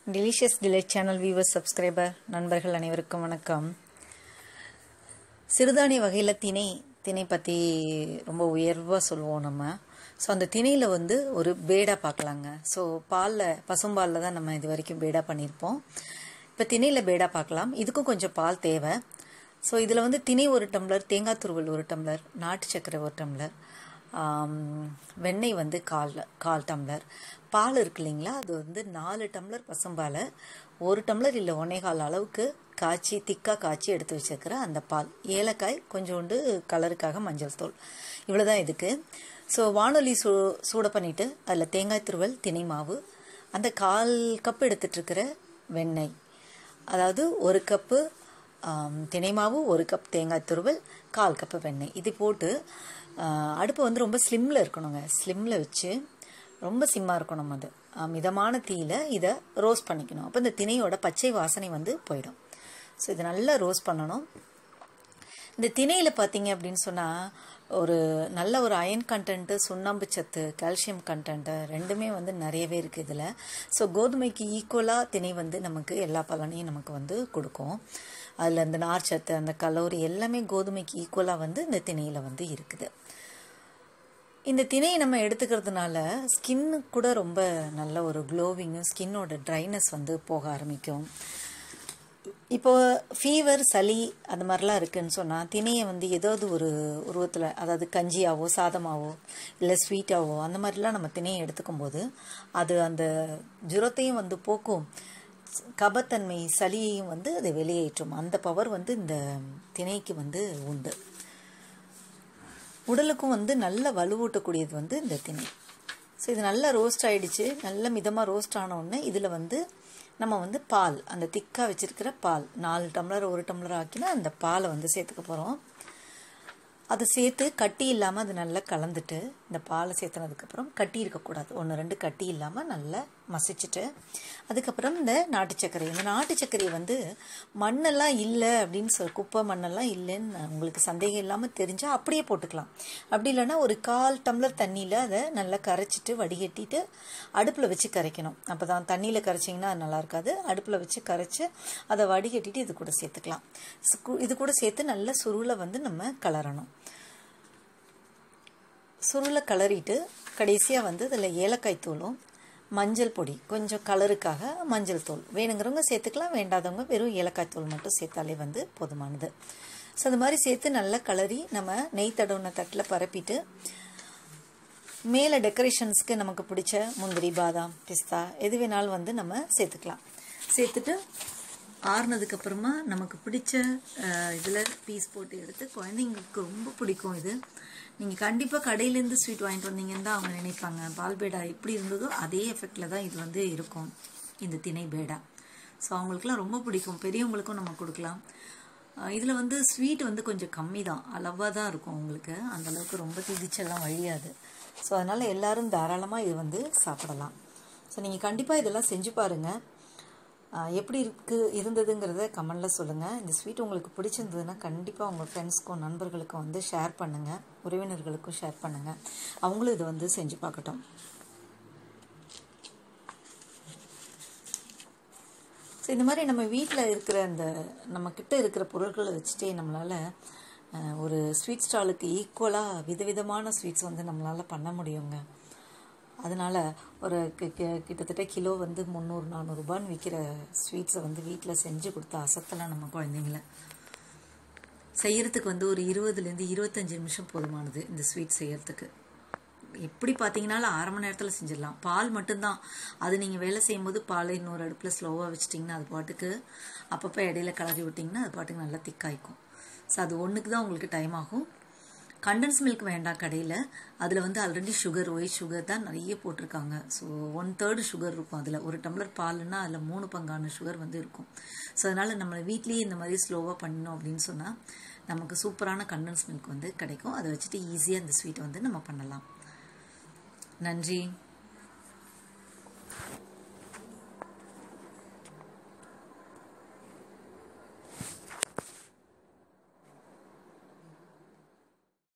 delicious delight channel viewers subscriber நண்பர்கள் அனைவருக்கும் வணக்கம் சிறுதானிய வகையில் திணை திணை பற்றி ரொம்ப உயர்வாக சொல்லுவோம் நம்ம ஸோ அந்த திணையில் வந்து ஒரு பேடா பார்க்கலாங்க ஸோ பாலில் பசும்பாலில் தான் நம்ம இது வரைக்கும் பேடா பண்ணியிருப்போம் இப்போ திணையில் பேடா பார்க்கலாம் இதுக்கும் கொஞ்சம் பால் தேவை ஸோ இதில் வந்து திணை ஒரு டம்ளர் தேங்காய் துருவல் ஒரு டம்ளர் நாட்டு சர்க்கரை ஒரு டம்ளர் வெண்ணெய் வந்து கால் கால் டம்ளர் பால் இருக்கு இல்லைங்களா அது வந்து நாலு டம்ளர் பசும்பாலை ஒரு டம்ளர் இல்லை ஒன்னே கால் அளவுக்கு காய்ச்சி திக்காக காய்ச்சி எடுத்து வச்சுருக்கிற அந்த பால் ஏலக்காய் கொஞ்சோண்டு கலருக்காக மஞ்சள் தூள் இவ்வளோ தான் இதுக்கு ஸோ வானொலி சூ சூட பண்ணிவிட்டு அதில் தேங்காய் துருவல் திணை மாவு அந்த கால் கப் எடுத்துகிட்ருக்கிற வெண்ணெய் அதாவது ஒரு கப்பு திணை மாவு ஒரு கப் தேங்காய் துருவல் கால் கப்பு வெண்ணெய் இது போட்டு அடுப்பு வந்து ரொம்ப ஸ்லிம்மில் இருக்கணுங்க ஸ்லிம்மில் வச்சு ரொம்ப சிம்மாக இருக்கணும் அது மிதமான தீயில் இதை ரோஸ்ட் பண்ணிக்கணும் அப்போ இந்த திணையோட பச்சை வாசனை வந்து போயிடும் ஸோ இதை நல்லா ரோஸ்ட் பண்ணணும் இந்த திணையில் பார்த்தீங்க அப்படின்னு சொன்னால் ஒரு நல்ல ஒரு அயன் கண்டென்ட்டு சுண்ணாம்பு சத்து கால்சியம் கண்டென்ட்டு ரெண்டுமே வந்து நிறையவே இருக்குது இதில் ஸோ கோதுமைக்கு ஈக்குவலாக திணை வந்து நமக்கு எல்லா பலனையும் நமக்கு வந்து கொடுக்கும் அதில் இந்த நார்ச்சத்து அந்த கலோரி எல்லாமே கோதுமைக்கு ஈக்குவலாக வந்து இந்த திணையில் வந்து இருக்குது இந்த திணையை நம்ம எடுத்துக்கிறதுனால ஸ்கின்னு கூட ரொம்ப நல்ல ஒரு க்ளோவிங்கும் ஸ்கின்னோட ட்ரைனஸ் வந்து போக ஆரம்பிக்கும் இப்போ ஃபீவர் சளி அந்த மாதிரிலாம் இருக்குன்னு சொன்னால் திணையை வந்து ஏதாவது ஒரு உருவத்தில் அதாவது கஞ்சியாவோ சாதமாவோ இல்லை ஸ்வீட்டாவோ அந்த மாதிரிலாம் நம்ம திணையை எடுத்துக்கும் போது அது அந்த ஜுரத்தையும் வந்து போக்கும் கபத்தன்மை சளியையும் வந்து அதை வெளியேற்றும் அந்த பவர் வந்து இந்த திணைக்கு வந்து உண்டு உடலுக்கும் வந்து நல்ல வலுவூட்டக்கூடியது வந்து இந்த திணை ஸோ இது நல்லா ரோஸ்ட் ஆகிடுச்சு நல்ல மிதமாக ரோஸ்ட் ஆனோடனே இதில் வந்து நம்ம வந்து பால் அந்த திக்காக வச்சுருக்கிற பால் நாலு டம்ளர் ஒரு டம்ளர் ஆக்கினா அந்த பாலை வந்து சேர்த்துக்க போகிறோம் அதை சேர்த்து கட்டி இல்லாமல் அது நல்லா கலந்துட்டு இந்த பாலை சேர்த்துனதுக்கப்புறம் கட்டி இருக்கக்கூடாது ஒன்று ரெண்டு கட்டி இல்லாமல் நல்லா மசிச்சுட்டு அதுக்கப்புறம் இந்த நாட்டு சர்க்கரை இந்த நாட்டு சர்க்கரையை வந்து மண்ணெல்லாம் இல்லை அப்படின்னு சொல் குப்பை மண்ணெல்லாம் இல்லைன்னு உங்களுக்கு சந்தேகம் இல்லாமல் தெரிஞ்சால் அப்படியே போட்டுக்கலாம் அப்படி இல்லைன்னா ஒரு கால் டம்ளர் தண்ணியில் அதை நல்லா கரைச்சிட்டு வடிகட்டிட்டு அடுப்பில் வச்சு கரைக்கணும் அப்போ தான் தண்ணியில் கரைச்சிங்கன்னா அது நல்லா இருக்காது அடுப்பில் வச்சு கரைச்சி அதை வடிகட்டிட்டு இது கூட சேர்த்துக்கலாம் இது கூட சேர்த்து நல்ல சுருளை வந்து நம்ம கலரணும் சுருளை கலரிட்டு கடைசியாக வந்து அதில் ஏலக்காய் தூளும் மஞ்சள் பொடி கொஞ்சம் கலருக்காக மஞ்சள் தூள் வேணுங்கிறவங்க சேர்த்துக்கலாம் வேண்டாதவங்க வெறும் ஏலக்காய் தூள் மட்டும் சேர்த்தாலே வந்து போதுமானது ஸோ அது மாதிரி சேர்த்து நல்லா கலரி நம்ம நெய் தடவுன தட்டில் பரப்பிட்டு மேலே டெக்கரேஷன்ஸ்க்கு நமக்கு பிடிச்ச முந்திரி பாதாம் பிஸ்தா எது வேணாலும் வந்து நம்ம சேர்த்துக்கலாம் சேர்த்துட்டு ஆறுனதுக்கப்புறமா நமக்கு பிடிச்ச இதில் பீஸ் போட்டு எடுத்து குழந்தைங்களுக்கு ரொம்ப பிடிக்கும் இது நீங்கள் கண்டிப்பாக கடையிலேருந்து ஸ்வீட் வாங்கிட்டு வந்தீங்கன்னு தான் அவங்க நினைப்பாங்க பால் பேடா எப்படி இருந்ததோ அதே எஃபெக்டில் தான் இது வந்து இருக்கும் இந்த திணை பேடா ஸோ அவங்களுக்குலாம் ரொம்ப பிடிக்கும் பெரியவங்களுக்கும் நம்ம கொடுக்கலாம் இதில் வந்து ஸ்வீட் வந்து கொஞ்சம் கம்மி தான் அளவாக தான் இருக்கும் உங்களுக்கு அந்தளவுக்கு ரொம்ப திதிச்செல்லாம் வழியாது ஸோ அதனால் எல்லோரும் தாராளமாக இது வந்து சாப்பிடலாம் ஸோ நீங்கள் கண்டிப்பாக இதெல்லாம் செஞ்சு பாருங்கள் எப்படி இருக்கு இருந்ததுங்கிறத கமெண்டில் சொல்லுங்கள் இந்த ஸ்வீட் உங்களுக்கு பிடிச்சிருந்ததுன்னா கண்டிப்பாக உங்கள் ஃப்ரெண்ட்ஸ்க்கும் நண்பர்களுக்கும் வந்து ஷேர் பண்ணுங்கள் உறவினர்களுக்கும் ஷேர் பண்ணுங்கள் அவங்களும் இதை வந்து செஞ்சு பார்க்கட்டும் ஸோ இந்த மாதிரி நம்ம வீட்டில் இருக்கிற அந்த நம்மக்கிட்ட இருக்கிற பொருட்களை வச்சுட்டே நம்மளால் ஒரு ஸ்வீட் ஸ்டாலுக்கு ஈக்குவலாக விதவிதமான ஸ்வீட்ஸ் வந்து நம்மளால் பண்ண முடியுங்க அதனால் ஒரு கிட்டத்தட்ட கிலோ வந்து முந்நூறு நானூறுரூபான்னு விற்கிற ஸ்வீட்ஸை வந்து வீட்டில் செஞ்சு கொடுத்து அசத்தலாம் நம்ம குழந்தைங்கள செய்கிறதுக்கு வந்து ஒரு இருபதுலேருந்து இருபத்தஞ்சி நிமிஷம் போதுமானது இந்த ஸ்வீட் செய்கிறதுக்கு எப்படி பார்த்தீங்கன்னாலும் அரை மணி நேரத்தில் செஞ்சிடலாம் பால் மட்டும்தான் அது நீங்கள் வேலை செய்யும்போது பால் இன்னொரு அடுப்பில் ஸ்லோவாக வச்சிட்டிங்கன்னா அது பாட்டுக்கு அப்பப்போ இடையில கலரி விட்டிங்கன்னா அது பாட்டுக்கு நல்லா திக்காய்க்கும் ஸோ அது ஒன்றுக்கு தான் உங்களுக்கு டைம் ஆகும் கண்டன்ஸ் மில்க் வேண்டாம் கடையில் அதில் வந்து ஆல்ரெடி சுகர் ஒயிட் சுகர் தான் நிறைய போட்டிருக்காங்க ஸோ ஒன் தேர்டு சுகர் இருக்கும் அதில் ஒரு டம்ளர் பால்னா அதில் மூணு பங்கான சுகர் வந்து இருக்கும் ஸோ அதனால் நம்ம வீட்லேயே இந்த மாதிரி ஸ்லோவாக பண்ணோம் அப்படின்னு சொன்னால் நமக்கு சூப்பரான கண்டன்ஸ் மில்க் வந்து கிடைக்கும் அதை வச்சுட்டு ஈஸியாக இந்த ஸ்வீட்டை வந்து நம்ம பண்ணலாம் நன்றி